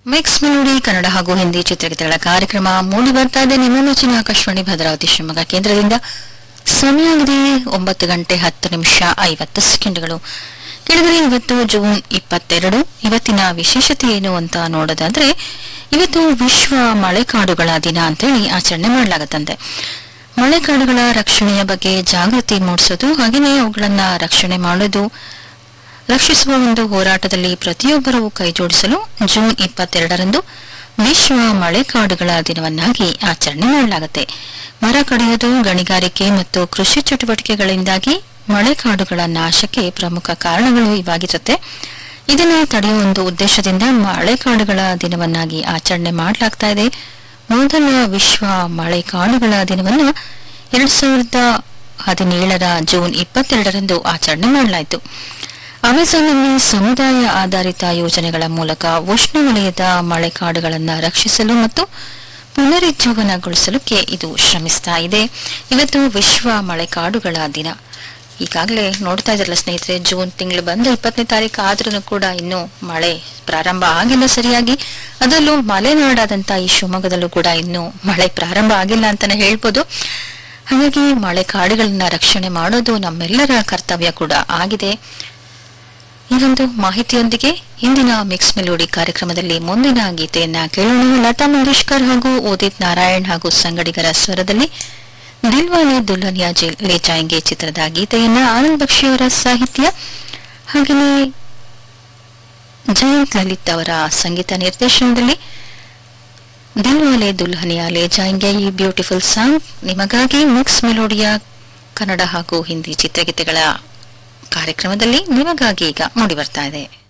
mix melody Kannada ಹಾಗೂ ಹಿಂದಿ ಚಿತ್ರಗೀತೆಗಳ ಕಾರ್ಯಕ್ರಮ ಮೂಡಿ ಬರ್ತಾ ಇದೆ ನಿಮ್ಮ ನೆಚ್ಚಿನ ಆಕಾಶವಾಣಿ ಭದ್ರಾವತಿ ಶಿವಮೊಗ್ಗ ಕೇಂದ್ರದಿಂದ ಸಮಯ ಆಗಿದೆ ಒಂಬತ್ತು ಗಂಟೆ ಹತ್ತು ನಿಮಿಷ ಐವತ್ತು ಸೆಕೆಂಡ್ಗಳು ಕೆಳಗಡೆ ಇವತ್ತು ಜೂನ್ ಇಪ್ಪತ್ತೆರಡು ಇವತ್ತಿನ ವಿಶೇಷತೆ ಏನು ಅಂತ ನೋಡೋದಾದ್ರೆ ಇವತ್ತು ವಿಶ್ವ ಮಳೆಕಾಡುಗಳ ದಿನ ಅಂತೇಳಿ ಆಚರಣೆ ಮಾಡಲಾಗತ್ತಂತೆ ಮಳೆಕಾಡುಗಳ ರಕ್ಷಣೆಯ ಬಗ್ಗೆ ಜಾಗೃತಿ ಮೂಡಿಸೋದು ಹಾಗೆಯೇ ಅವುಗಳನ್ನ ರಕ್ಷಣೆ ಮಾಡೋದು ರಕ್ಷಿಸುವ ಒಂದು ಹೋರಾಟದಲ್ಲಿ ಪ್ರತಿಯೊಬ್ಬರೂ ಕೈಜೋಡಿಸಲು ಜೂನ್ ಇಪ್ಪತ್ತೆರಡರಂದು ವಿಶ್ವ ಮಳೆಕಾಡುಗಳ ದಿನವನ್ನಾಗಿ ಆಚರಣೆ ಮಾಡಲಾಗುತ್ತೆ ಮರ ಕಡಿಯೋದು ಗಣಿಗಾರಿಕೆ ಮತ್ತು ಕೃಷಿ ಚಟುವಟಿಕೆಗಳಿಂದಾಗಿ ಮಳೆಕಾಡುಗಳ ನಾಶಕ್ಕೆ ಪ್ರಮುಖ ಕಾರಣಗಳು ಇವಾಗಿರುತ್ತೆ ಇದನ್ನು ತಡೆಯುವ ಒಂದು ಉದ್ದೇಶದಿಂದ ಮಳೆಕಾಡುಗಳ ದಿನವನ್ನಾಗಿ ಆಚರಣೆ ಮಾಡಲಾಗ್ತಾ ಇದೆ ಮೊದಲ ವಿಶ್ವ ಮಳೆಕಾಡುಗಳ ದಿನವನ್ನು ಎರಡ್ ಸಾವಿರದ ಹದಿನೇಳರ ಜೂನ್ ಇಪ್ಪತ್ತೆರಡರಂದು ಆಚರಣೆ ಮಾಡಲಾಯಿತು ಅಮೆಜಾನ್ನಲ್ಲಿ ಸಮುದಾಯ ಆಧಾರಿತ ಯೋಜನೆಗಳ ಮೂಲಕ ಉಷ್ಣವಲಯದ ಮಳೆಕಾಡುಗಳನ್ನು ರಕ್ಷಿಸಲು ಮತ್ತು ಪುನರುಜ್ಜೀವನಗೊಳಿಸಲಿಕ್ಕೆ ಇದು ಶ್ರಮಿಸ್ತಾ ಇದೆ ಇವತ್ತು ವಿಶ್ವ ಮಳೆಕಾಡುಗಳ ದಿನ ಈಗಾಗಲೇ ನೋಡ್ತಾ ಇದ್ರಲ್ಲ ಸ್ನೇಹಿತರೆ ಜೂನ್ ತಿಂಗಳು ಬಂದು ಇಪ್ಪತ್ತನೇ ತಾರೀಕು ಆದ್ರೂ ಕೂಡ ಇನ್ನೂ ಮಳೆ ಪ್ರಾರಂಭ ಆಗಿಲ್ಲ ಸರಿಯಾಗಿ ಅದರಲ್ಲೂ ಮಲೆನಾಡಾದಂತ ಈ ಶಿವಮೊಗ್ಗದಲ್ಲೂ ಕೂಡ ಇನ್ನೂ ಮಳೆ ಪ್ರಾರಂಭ ಆಗಿಲ್ಲ ಅಂತಾನೆ ಹೇಳ್ಬೋದು ಹಾಗಾಗಿ ಮಳೆ ಕಾಡುಗಳನ್ನ ರಕ್ಷಣೆ ಮಾಡೋದು ನಮ್ಮೆಲ್ಲರ ಕರ್ತವ್ಯ ಕೂಡ ಆಗಿದೆ ಈ ಒಂದು ಮಾಹಿತಿಯೊಂದಿಗೆ ಇಂದಿನ ಮಿಕ್ಸ್ ಮೆಲೋಡಿ ಕಾರ್ಯಕ್ರಮದಲ್ಲಿ ಮುಂದಿನ ಗೀತೆಯನ್ನ ಕೇಳೋಣ ಲತಾ ಮಂಗೇಶ್ಕರ್ ಹಾಗೂ ಉದಿತ್ ನಾರಾಯಣ್ ಹಾಗೂ ಸಂಗಡಿಗರ ಸ್ವರದಲ್ಲಿ ದಿಲ್ವಾನೆ ದುಲ್ಹನಿಯಾ ಜೆ- ಲೇ ಜಾಯಂಗೆ ಚಿತ್ರದ ಗೀತೆಯನ್ನ ಆನಂದ್ ಬಕ್ಷಿಯವರ ಸಾಹಿತ್ಯ ಹಾಗೆಯೇ ಜಯಂತ್ ಲಲಿತ್ ಅವರ ಸಂಗೀತ ನಿರ್ದೇಶನದಲ್ಲಿ ದಿಲ್ವಾಲೆ ದುಲ್ಹನಿಯಾ ಲೇ ಜಾಯಂಗೆ ಈ ಬ್ಯೂಟಿಫುಲ್ ಸಾಂಗ್ ನಿಮಗಾಗಿ ಮಿಕ್ಸ್ ಮೆಲೋಡಿಯ ಕನ್ನಡ ಹಾಗೂ ಹಿಂದಿ ಚಿತ್ರಗೀತೆಗಳ ಕಾರ್ಯಕ್ರಮದಲ್ಲಿ ನಿಮಗಾಗಿ ಈಗ ಮೂಡಿ ಬರ್ತಾ ಇದೆ